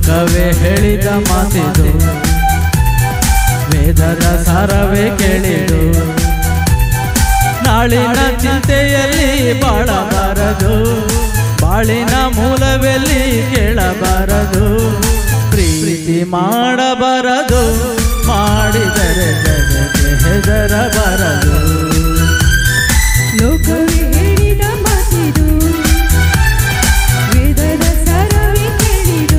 ಲೋಕವೇ ಹೇಳಿದ ಮಾತಿದು ವೇದದ ಸಾರವೇ ಕೇಳಿದು ನಾಳಿನ ಚಿಂತೆಯಲ್ಲಿ ಬಾಳಬಾರದು ಬಾಳಿನ ಮೂಲವೆಲ್ಲಿ ಕೇಳಬಾರದು ಪ್ರೀತಿ ಮಾಡಬಾರದು ಮಾಡಿದರೆ ಜಗಕ್ಕೆ ಹೆದರಬಾರದು ಲೋಕವೇ ಹೇಳಿದ ಮಾತಿದು ವೇದದ ಸರವಿ ಕೇಳಿದು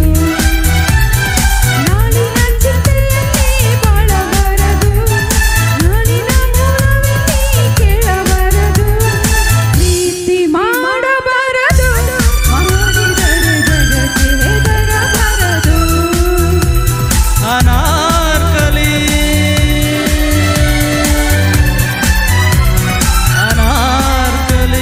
ನಾಳಿನ ಚಿಂತೆಯಲ್ಲಿ ಬಾಳಬಾರದು ನಾಳಿನ ಮೂಲವೆಲ್ಲಿ ಕೇಳಬಾರದು ಪ್ರೀತಿ ಮಾಡಬಾರದು ಮಾಡಿದರೆ ಜಗಕ್ಕೆ ಹೆದರಬಾರದು ಅನಾರ್ಕಲಿ ಅನಾರ್ಕಲಿ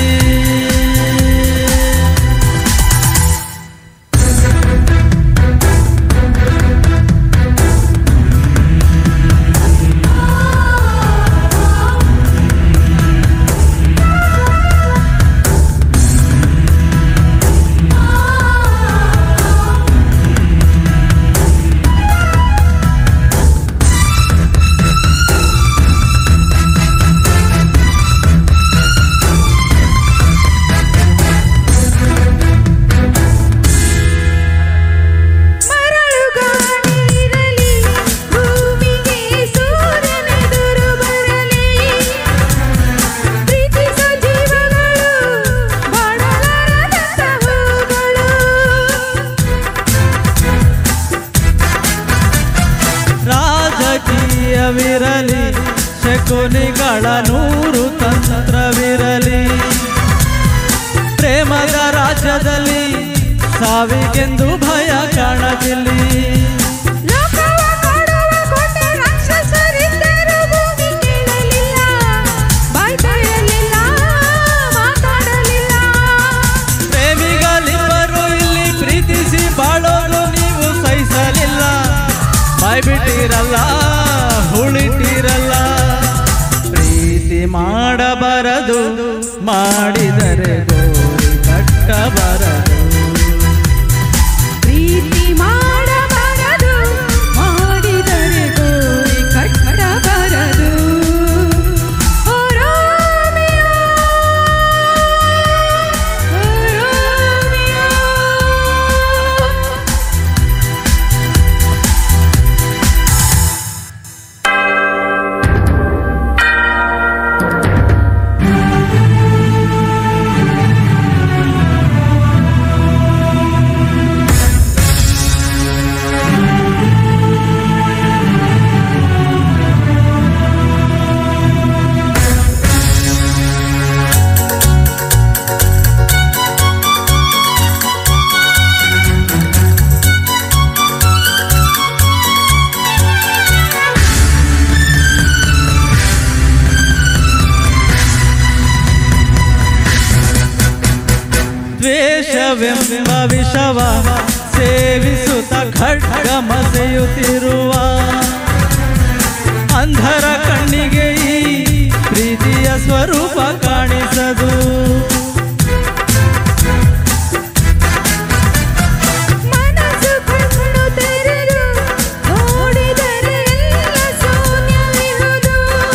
ಮರಳುಗಾಡಿರಲಿ ಭೂಮಿಗೆ ಸೂರ್ಯನೆದುರು ಬರಲಿ ಪ್ರೀತಿಸೋ ಜೀವಗಳು ಬಾಡಲಾರದಂತ ಹೂಗಳು ರಾಜಕೀಯವಿರಲಿ ಶಕುನಿಗಳ ನೂರು ತಂತ್ರವಿರಲಿ ಪ್ರೇಮದ ರಾಜ್ಯದಲ್ಲಿ ಸಾವಿಗೆಂದು ಭಯ ಕಾಣದಿಲ್ಲಿ ಲೋಕವ ಕೊಡುವ ಕೊಂಡ ರಾಕ್ಷಸರಿದ್ದರು ಭೂಮಿ ಕೇಳಲಿಲ್ಲ ಬಾಯ್ ತೆರೆಯಲಿಲ್ಲ ಮಾತಾಡಲಿಲ್ಲ ಪ್ರೇಮಿಗಳಿಬ್ಬರು ಇಲ್ಲಿ ಪ್ರೀತಿಸಿ ಬಾಳೋದು ನೀವು ಸಹಿಸಲಿಲ್ಲ ಬಾಯ್ಬಿಟ್ಟಿರಲ್ಲ ಹುಳಿಟಿರಲ್ಲ ಪ್ರೀತಿ ಮಾಡಬಾರದು ಮಾಡಿದರೆ ಗೋರಿ ಕಟ್ಟಬಾರದು ಪ್ರೀತಿ ಮಾಡಬಾರದು ಮಾಡಿದರೆ ಗೋರಿ ಕಟ್ಟಬಾರದು ಓ ರೋಮಿಯೋ, ಓ ರೋಮಿಯೋ. ದ್ವೇಷವೆಂಬ ವಿಷವ ಸೇವಿಸುತ್ತ ಖಡ್ಗ ಮಸೆಯುತ್ತಿರುವ ಅಂಧರ ಕಣ್ಣಿಗೆ ಈ ಪ್ರೀತಿಯ ಸ್ವರೂಪ ಕಾಣಿಸದು ಮನಸ್ಸು ಕಣ್ಣು ತೆರೆದು ನೋಡಿದರೆ ಎಲ್ಲ ಶೂನ್ಯವಿಹುದು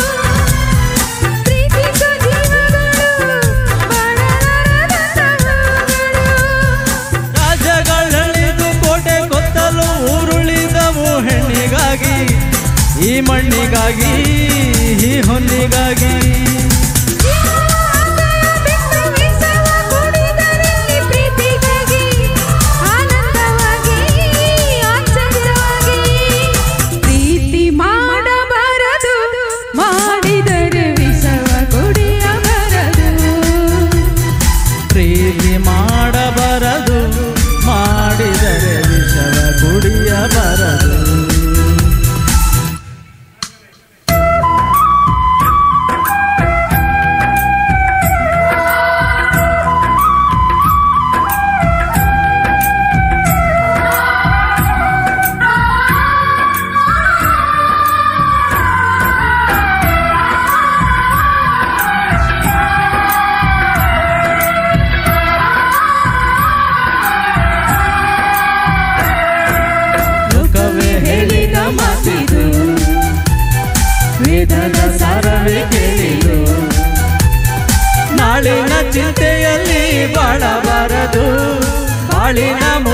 ಪ್ರೀತಿಸೋ ಜೀವಗಳು ಬಾಳಲಾರದಂತ ಹೂಗಳು ರಾಜಗಳಳಿದು ಕೋಟೆ ಕೊತ್ತಲು ಉರುಳಿದವು ಹೆಣ್ಣಿಗಾಗಿ ಈ ಮಣ್ಣಿಗಾಗಿ ಈ ಹೊನ್ನಿಗಾಗಿ ಬಿಟ್ಟು ವಿಷವ ಕುಡಿದರಲ್ಲಿ ಪ್ರೀತಿಗಾಗಿ ಆನಂದವಾಗಿ ಆಶ್ಚರ್ಯವಾಗಿ ಪ್ರೀತಿ ಮಾಡಬಾರದು ಮಾಡಿದರೆ ವಿಷವ ಕುಡಿಯಬಾರದು ಪ್ರೀತಿ ಮಾಡಬಾರದು ಮಾಡಿದರೆ ವಿಷವ ಕುಡಿಯಬಾರದು ಬಾಳಿನ